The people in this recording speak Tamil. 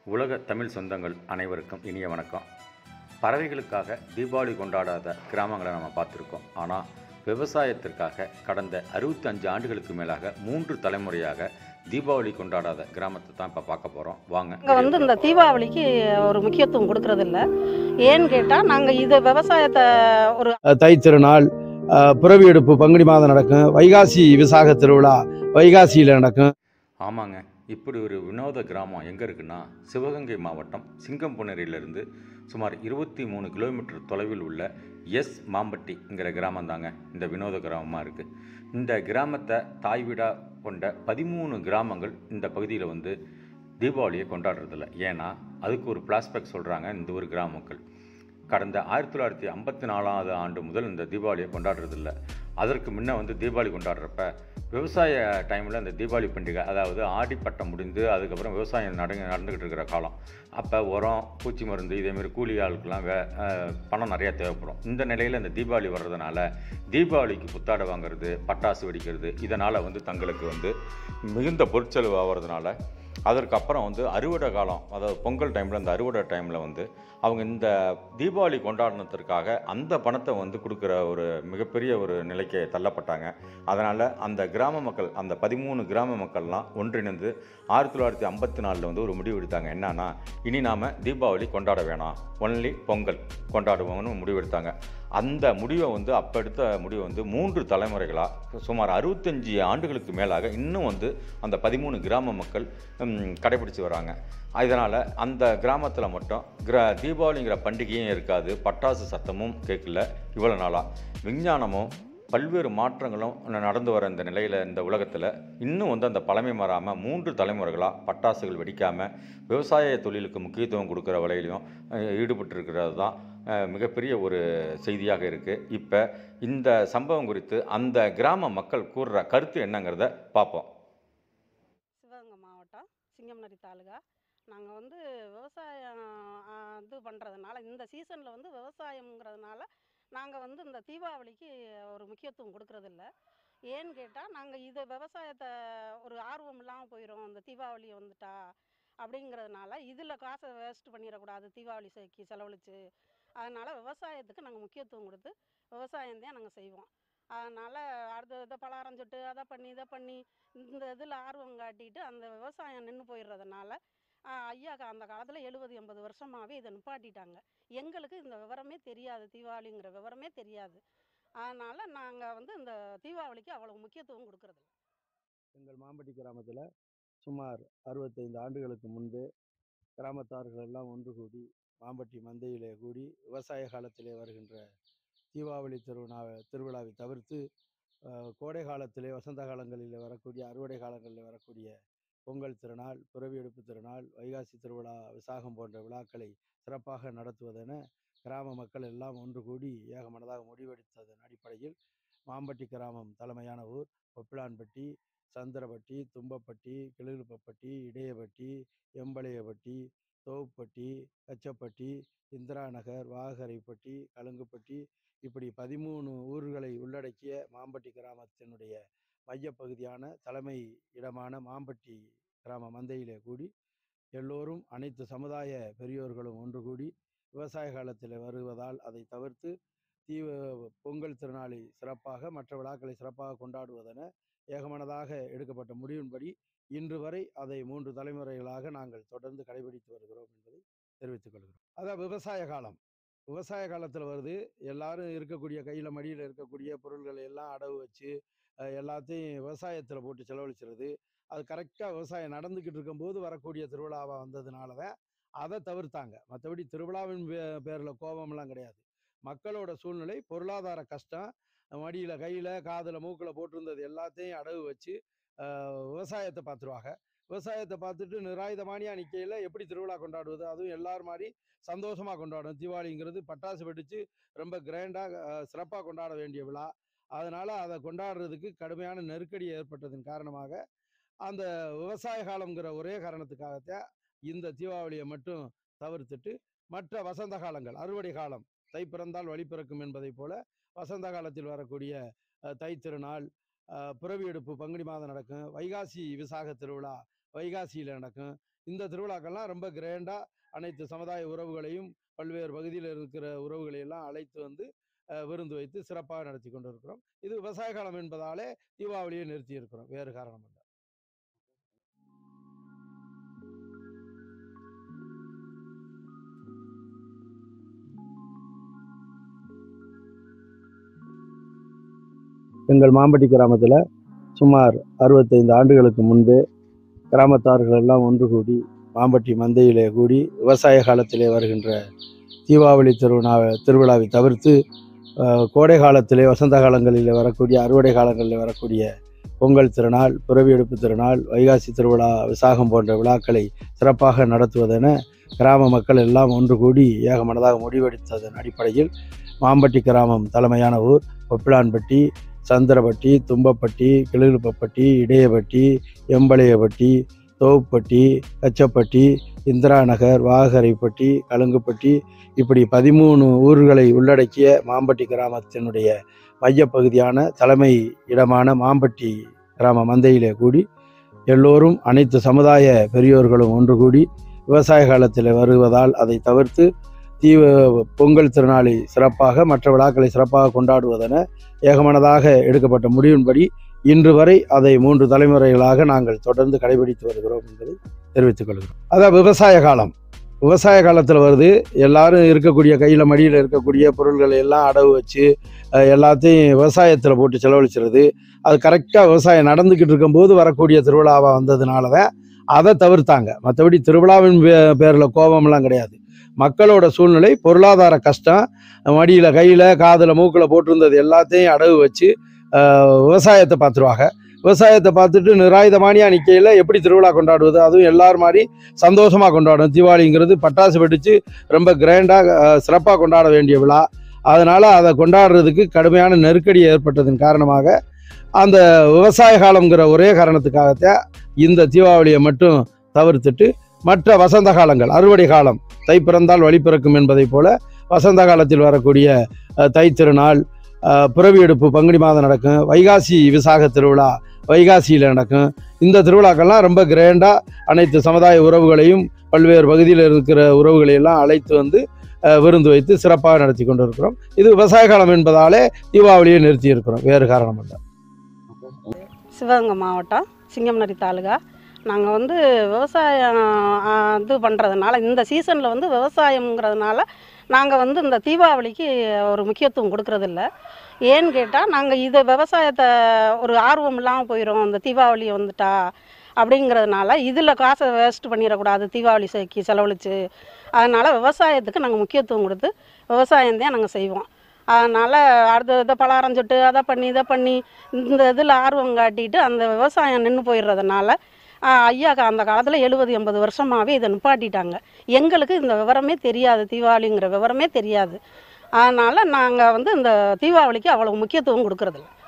உலக தமிழ் சொந்தங்கள் அனைவருக்கும் இனிய வணக்கம் பறவைகளுக்காக தீபாவளி கொண்டாடாத கிராமங்களை நம்ம பார்த்துருக்கோம் ஆனால் விவசாயத்திற்காக கடந்த அறுபத்தஞ்சு ஆண்டுகளுக்கு மேலாக மூன்று தலைமுறையாக தீபாவளி கொண்டாடாத கிராமத்தை தான் இப்போ பார்க்க போகிறோம் வாங்க நாங்கள் வந்து இந்த தீபாவளிக்கு ஒரு முக்கியத்துவம் கொடுக்கறதில்ல ஏன்னு கேட்டால் நாங்கள் இது விவசாயத்தை ஒரு அஹ் தை திருநாள் அஹ் புறவி எடுப்பு பங்குனி மாதம் நடக்கும் வைகாசி விசாக திருவிழா வைகாசியில் நடக்கும் ஆமாங்க இப்படி ஒரு வினோத கிராமம் எங்கே இருக்குன்னா சிவகங்கை மாவட்டம் சிங்கம்புணரியிலிருந்து சுமார் இருபத்தி மூணு கிலோமீட்டர் தொலைவில் உள்ள எஸ் மாம்பட்டிங்கிற கிராமம் தாங்க இந்த வினோத கிராமமாக இருக்குது இந்த கிராமத்தை தாய் வீடா கொண்ட பதிமூணு கிராமங்கள் இந்த பகுதியில் வந்து தீபாவளியை கொண்டாடுறதில்ல ஏன்னா அதுக்கு ஒரு பிளாஸ்பெக்ட் சொல்கிறாங்க இந்த ஒரு கிராம மக்கள் கடந்த ஆயிரத்தி தொள்ளாயிரத்தி ஐம்பத்தி நாலாவது ஆண்டு முதல் இந்த தீபாவளியை கொண்டாடுறதில்ல அதற்கு முன்ன வந்து தீபாவளி கொண்டாடுறப்ப விவசாய டைமில் இந்த தீபாவளி பண்டிகை அதாவது ஆடிப்பட்டம் முடிந்து அதுக்கப்புறம் விவசாயம் நட நடந்துக்கிட்டு இருக்கிற காலம் அப்போ உரம் பூச்சி மருந்து இதேமாரி கூலி ஆளுக்கெல்லாம் வே அஹ், பணம் நிறையா தேவைப்படும் இந்த நிலையில் இந்த தீபாவளி வர்றதுனால தீபாவளிக்கு புத்தாடை வாங்குறது பட்டாசு வெடிக்கிறது இதனால் வந்து தங்களுக்கு வந்து மிகுந்த பொருட்செலவு ஆகிறதுனால அதற்கப்புறம் வந்து அறுவடை காலம் அதாவது பொங்கல் டைமில் அந்த அறுவடை டைமில் வந்து அவங்க இந்த தீபாவளி கொண்டாடினத்திற்காக அந்த பணத்தை வந்து கொடுக்குற ஒரு மிகப்பெரிய ஒரு நிலைக்கு தள்ளப்பட்டாங்க அதனால் அந்த கிராம மக்கள் அந்த பதிமூணு கிராம மக்கள்லாம் ஒன்றிணைந்து ஆயிரத்தி தொள்ளாயிரத்தி ஐம்பத்தி நாலில் வந்து ஒரு முடிவு எடுத்தாங்க என்னன்னா இனி நாம் தீபாவளி கொண்டாட வேணாம் ஒன்லி பொங்கல் கொண்டாடுவோம்னு முடிவெடுத்தாங்க அந்த முடிவை வந்து அப்போ எடுத்த முடிவை வந்து மூன்று தலைமுறைகளாக சுமார் அறுபத்தஞ்சி ஆண்டுகளுக்கு மேலாக இன்னும் வந்து அந்த பதிமூணு கிராம மக்கள் ம், கடைபிடிச்சு வராங்க இதனால் அந்த கிராமத்தில் மட்டும் கிர தீபாவளிங்கிற பண்டிகையும் இருக்காது பட்டாசு சத்தமும் கேட்கல இவ்வளோ நாளாக விஞ்ஞானமும் பல்வேறு மாற்றங்களும் ந- நடந்து வர இந்த நிலையில் இந்த உலகத்தில் இன்னும் வந்து அந்த பழமை மாறாமல் மூன்று தலைமுறைகளாக பட்டாசுகள் வெடிக்காமல் விவசாய தொழிலுக்கு முக்கியத்துவம் கொடுக்குற வகையிலையும் ஈடுபட்டு இருக்கிறது தான் அஹ், மிகப்பெரிய ஒரு செய்தியாக இருக்குது இப்போ இந்த சம்பவம் குறித்து அந்த கிராம மக்கள் கூறுற கருத்து என்னங்கிறத பார்ப்போம் சிவகங்கை மாவட்டம் சிங்கம்நரி தாலுகா நாங்கள் வந்து விவசாயம் ஆ, இது பண்ணுறதுனால இந்த சீசனில் வந்து விவசாயம்ங்கிறதுனால நாங்கள் வந்து இந்த தீபாவளிக்கு ஒரு முக்கியத்துவம் கொடுக்கறதில்ல ஏன்னு கேட்டால் நாங்கள் இது விவசாயத்தை ஒரு ஆர்வம் இல்லாமல் போயிடும் இந்த தீபாவளி வந்துட்டா அப்படிங்கிறதுனால இதில் காசை வேஸ்ட் பண்ணிடக்கூடாது தீபாவளி செக்கு செலவழிச்சு அதனால் விவசாயத்துக்கு நாங்கள் முக்கியத்துவம் கொடுத்து விவசாயம் தான் நாங்கள் செய்வோம் அதனால் அடுத்த இதை பலகாரம் சுட்டு அதை பண்ணி இதை பண்ணி இந்த இதில் ஆர்வம் காட்டிட்டு அந்த விவசாயம் நின்று போயிடுறதுனால ஆஹ், ஐயா கா- அந்த காலத்தில் எழுபது எண்பது வருஷமாகவே இதை நிப்பாட்டிட்டாங்க எங்களுக்கு இந்த விவரமே தெரியாது தீபாவளிங்கிற விவரமே தெரியாது அதனால் நாங்கள் வந்து இந்த தீபாவளிக்கு அவ்வளோ முக்கியத்துவம் கொடுக்கறது இல்ல. எங்கள் மாம்பட்டி கிராமத்தில் சுமார் அறுபத்தைந்து ஆண்டுகளுக்கு முன்பு கிராமத்தார்கள் எல்லாம் ஒன்று கூடி மாம்பட்டி மந்தையிலே கூடி விவசாய காலத்திலே வருகின்ற தீபாவளி திருவிழா திருவிழாவை தவிர்த்து அஹ், கோடை காலத்திலே வசந்த காலங்களில் வரக்கூடிய அறுவடை காலங்களில் வரக்கூடிய பொங்கல் திருநாள் பிறவி எடுப்பு திருநாள் வைகாசி திருவிழா விசாகம் போன்ற விழாக்களை சிறப்பாக நடத்துவதென கிராம மக்கள் எல்லாம் ஒன்று கூடி ஏகமனதாக முடிவெடுத்ததன் அடிப்படையில் மாம்பட்டி கிராமம் தலைமையான ஊர் ஒப்பிலான்பட்டி சந்திரப்பட்டி தும்பப்பட்டி கிளிருப்பப்பட்டி இடையப்பட்டி எம்பளையப்பட்டி தோவுப்பட்டி கச்சப்பட்டி இந்திரா நகர் வாகரைப்பட்டி கலுங்குப்பட்டி இப்படி பதிமூணு ஊர்களை உள்ளடக்கிய மாம்பட்டி கிராமத்தினுடைய மையப்பகுதியான தலைமை இடமான மாம்பட்டி கிராம மந்தையிலே கூடி எல்லோரும் அனைத்து சமுதாய பெரியோர்களும் ஒன்று கூடி விவசாய காலத்தில் வருவதால் அதை தவிர்த்து தீ பொங்கல் திருநாளை சிறப்பாக மற்ற விழாக்களை சிறப்பாக கொண்டாடுவதென ஏகமனதாக எடுக்கப்பட்ட முடிவின்படி இன்று வரை அதை மூன்று தலைமுறைகளாக நாங்கள் தொடர்ந்து கடைபிடித்து வருகிறோம் என்பதை தெரிவித்துக் கொள்கிறோம் அதான் விவசாய காலம் விவசாய காலத்தில் வருது எல்லாரும் இருக்கக்கூடிய கையில் மடியில் இருக்கக்கூடிய பொருள்களை எல்லாம் அடவு வச்சு அஹ், எல்லாத்தையும் விவசாயத்தில் போட்டு செலவழிச்சிருது அது கரெக்டாக விவசாயம் நடந்துக்கிட்டு இருக்கும்போது வரக்கூடிய திருவிழாவாக வந்ததுனால தான் அதை தவிர்த்தாங்க மற்றபடி திருவிழாவின் பே- பேர்ல கோபம்லாம் கிடையாது மக்களோட சூழ்நிலை பொருளாதார கஷ்டம் மடியில் கையில் காதில் மூக்கில் போட்டிருந்தது எல்லாத்தையும் அடகு வச்சு ஆஹ், விவசாயத்தை பார்த்துருவாங்க விவசாயத்தை பார்த்துட்டு நிராயுதமானியா நிற்கையில் எப்படி திருவிழா கொண்டாடுவது அதுவும் எல்லாரும் மாதிரி சந்தோஷமாக கொண்டாடும் தீபாவளிங்கிறது பட்டாசு வெடித்து ரொம்ப கிராண்டாக சிறப்பாக கொண்டாட வேண்டிய விழா அதனால் அதை கொண்டாடுறதுக்கு கடுமையான நெருக்கடி ஏற்பட்டதன் காரணமாக அந்த விவசாய காலம்ங்கிற ஒரே காரணத்துக்காகத்தான் இந்த தீபாவளியை மட்டும் தவிர்த்துட்டு மற்ற வசந்த காலங்கள் அறுவடை காலம் தை பிறந்தால் வழி பிறக்கும் என்பதைப் போல வசந்த காலத்தில் வரக்கூடிய அஹ், தை திருநாள் அஹ், பிறவி எடுப்பு பங்குனி மாதம் நடக்கும் வைகாசி விசாக திருவிழா வைகாசியில் நடக்கும் இந்த திருவிழாக்கள்லாம் ரொம்ப கிராண்டாக அனைத்து சமுதாய உறவுகளையும் பல்வேறு பகுதியில் இருக்கிற உறவுகளை எல்லாம் அழைத்து வந்து அஹ், விருந்து வைத்து சிறப்பாக நடத்தி கொண்டு இருக்கிறோம் இது விவசாய காலம் என்பதாலே தீபாவளியை நிறுத்தி இருக்கிறோம் வேறு காரணம் இல்லை எங்கள் மாம்பட்டி கிராமத்தில் சுமார் அறுபத்தைந்து ஆண்டுகளுக்கு முன்பே கிராமத்தார்கள் எல்லாம் ஒன்று கூடி மாம்பட்டி மந்தையிலே கூடி விவசாய காலத்திலே வருகின்ற தீபாவளி திருவிழா திருவிழாவை தவிர்த்து அஹ், கோடை காலத்திலே வசந்த காலங்களில் வரக்கூடிய அறுவடை காலங்களில் வரக்கூடிய பொங்கல் திருநாள் பிறவி எடுப்பு திருநாள் வைகாசி திருவிழா விசாகம் போன்ற விழாக்களை சிறப்பாக நடத்துவதென கிராம மக்கள் எல்லாம் ஒன்று கூடி ஏகமனதாக முடிவெடுத்ததன் அடிப்படையில் மாம்பட்டி கிராமம் தலைமையான ஊர் ஒப்பிலான்பட்டி சந்திரப்பட்டி தும்பப்பட்டி கிளிலுப்பப்பட்டி இடையப்பட்டி எம்பளையப்பட்டி தோவுப்பட்டி கச்சப்பட்டி இந்திரா நகர் வாகரைப்பட்டி கலுங்குப்பட்டி இப்படி பதிமூணு ஊர்களை உள்ளடக்கிய மாம்பட்டி கிராமத்தினுடைய மையப்பகுதியான தலைமை இடமான மாம்பட்டி கிராம மந்தையிலே கூடி எல்லோரும் அனைத்து சமுதாய பெரியோர்களும் ஒன்று கூடி விவசாய காலத்தில் வருவதால் அதை தவிர்த்து தீவ பொங்கல் திருநாளை சிறப்பாக மற்ற விழாக்களை சிறப்பாக கொண்டாடுவதென ஏகமனதாக எடுக்கப்பட்ட முடிவின்படி இன்று வரை அதை மூன்று தலைமுறைகளாக நாங்கள் தொடர்ந்து கடைபிடித்து வருகிறோம் என்பதை தெரிவித்துக் கொள்கிறோம் அதான் விவசாய காலம் விவசாய காலத்தில் வருது எல்லாரும் இருக்கக்கூடிய கையில் மடியில் இருக்கக்கூடிய பொருள்களை எல்லாம் அடவு வச்சு அஹ், எல்லாத்தையும் விவசாயத்தில் போட்டு செலவழிச்சிருது அது கரெக்டாக விவசாயம் நடந்துக்கிட்டு இருக்கும்போது வரக்கூடிய திருவிழாவாக வந்ததுனால தான் அதை தவிர்த்தாங்க மற்றபடி திருவிழாவின் பே- பேரில் கோபம்லாம் கிடையாது மக்களோட சூழ்நிலை பொருளாதார கஷ்டம் மடியில் கையில் காதில் மூக்கில் போட்டிருந்தது எல்லாத்தையும் அடகு வச்சு ஆஹ், விவசாயத்தை பார்த்துருவாங்க விவசாயத்தை பார்த்துட்டு நிராயுதமானியா நிற்கையில் எப்படி திருவிழா கொண்டாடுவது அதுவும் எல்லாரும் மாதிரி சந்தோஷமாக கொண்டாடும் தீபாவளிங்கிறது பட்டாசு வெடித்து ரொம்ப கிராண்டாக சிறப்பாக கொண்டாட வேண்டிய விழா அதனால் அதை கொண்டாடுறதுக்கு கடுமையான நெருக்கடி ஏற்பட்டதன் காரணமாக அந்த விவசாய காலங்கிற ஒரே காரணத்துக்காகத்தான் இந்த தீபாவளியை மட்டும் தவிர்த்துட்டு மற்ற வசந்த காலங்கள் அறுவடை காலம் தை பிறந்தால் வழி பிறக்கும் என்பதைப் போல வசந்த காலத்தில் வரக்கூடிய அஹ், தை திருநாள் அஹ், பிறவி எடுப்பு பங்குனி மாதம் நடக்கும் வைகாசி விசாக திருவிழா வைகாசியில் நடக்கும் இந்த திருவிழாக்கள்லாம் ரொம்ப கிராண்டாக அனைத்து சமுதாய உறவுகளையும் பல்வேறு பகுதியில் இருக்கிற உறவுகளை எல்லாம் அழைத்து வந்து அஹ், விருந்து வைத்து சிறப்பாக நடத்தி கொண்டு இருக்கிறோம் இது விவசாய காலம் என்பதாலே தீபாவளியை நிறுத்தி இருக்கிறோம் வேறு காரணம் இல்லை சிவகங்கை மாவட்டம் சிங்கம்நரி தாலுகா நாங்கள் வந்து விவசாயம் ஆ, இது பண்ணுறதுனால இந்த சீசனில் வந்து விவசாயம்ங்கிறதுனால நாங்கள் வந்து இந்த தீபாவளிக்கு ஒரு முக்கியத்துவம் கொடுக்கறதில்ல ஏன்னு கேட்டால் நாங்கள் இது விவசாயத்தை ஒரு ஆர்வம் இல்லாமல் போயிடும் இந்த தீபாவளி வந்துட்டா அப்படிங்கிறதுனால இதில் காசை வேஸ்ட் பண்ணிடக்கூடாது தீபாவளி செக்கு செலவழித்து அதனால் விவசாயத்துக்கு நாங்கள் முக்கியத்துவம் கொடுத்து விவசாயம்தான் நாங்கள் செய்வோம் அதனால் அடுத்த இதை பலகாரம் சுட்டு அதை பண்ணி இதை பண்ணி இந்த இதில் ஆர்வம் காட்டிட்டு அந்த விவசாயம் நின்று போயிடுறதுனால ஆஹ், ஐயா கா- அந்த காலத்தில் எழுபது எண்பது வருஷமாகவே இதை நிப்பாட்டிட்டாங்க எங்களுக்கு இந்த விவரமே தெரியாது தீபாவளிங்கிற விவரமே தெரியாது அதனால் நாங்கள் வந்து இந்த தீபாவளிக்கு அவ்வளோ முக்கியத்துவம் கொடுக்கறதில்ல